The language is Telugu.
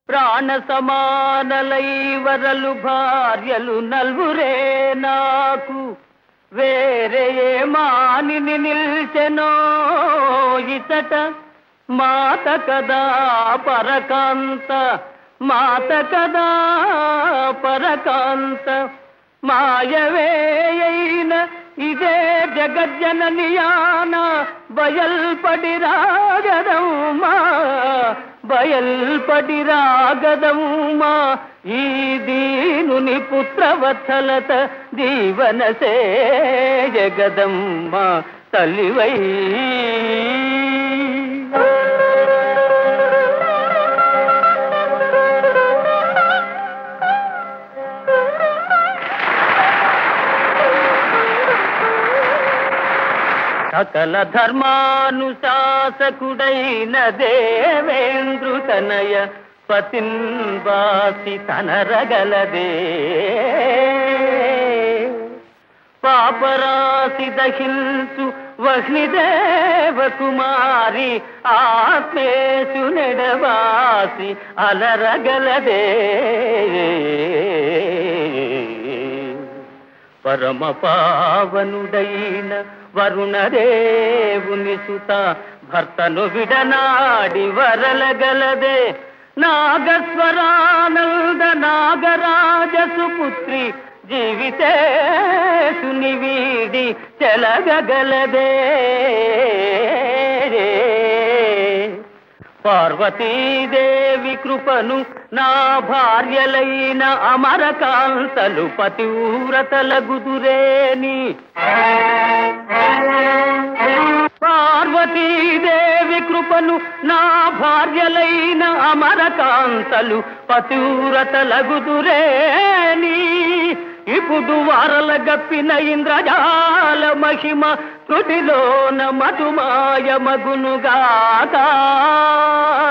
ప్రాణ సమానలై వరలు భార్యలు నల్వురే నాకు వేరే ఏ మానిని నిల్చెనో ఇతట మాత కదా పరకాంత మాత కదా పరకాంత మాయవేయైన ఇదే జగజ్జననియాన బయల్పడి రాగదమ్మా బయల్పడి రాగదమ్మా ఈ దీనుని పుత్రవత్సలత జీవన జగదమ్మ తల్లివై సకల ధర్మానుశాసకుడైన దేవేంద్రు తనయ పతిన్వాసి తనరగలదే పాపరాశి దహించు వహ్నిదేవ కుమారి ఆత్మేశు నెడవాసి అలరగలదే పరమ పావనుడైన వరుణదేవుని సుత భర్తను విడనాడి వరలగలదే నాగస్వరానంద నాగరాజ సుపుత్రి జీవితేసుని వీడి చెలగగలదే పార్వతీదేవి కృపను నా భార్యలైన అమరకాంతలు పతివ్రతల గుదురేని పార్వతీదేవి కృపను నా భార్యలైన అమరకాంతలు పతివ్రతల గుదురేని ఇప్పుడు వారల గప్పిన ఇంద్రజాల మహిమ త్రుటిలోన మధుమాయ మగునుగాక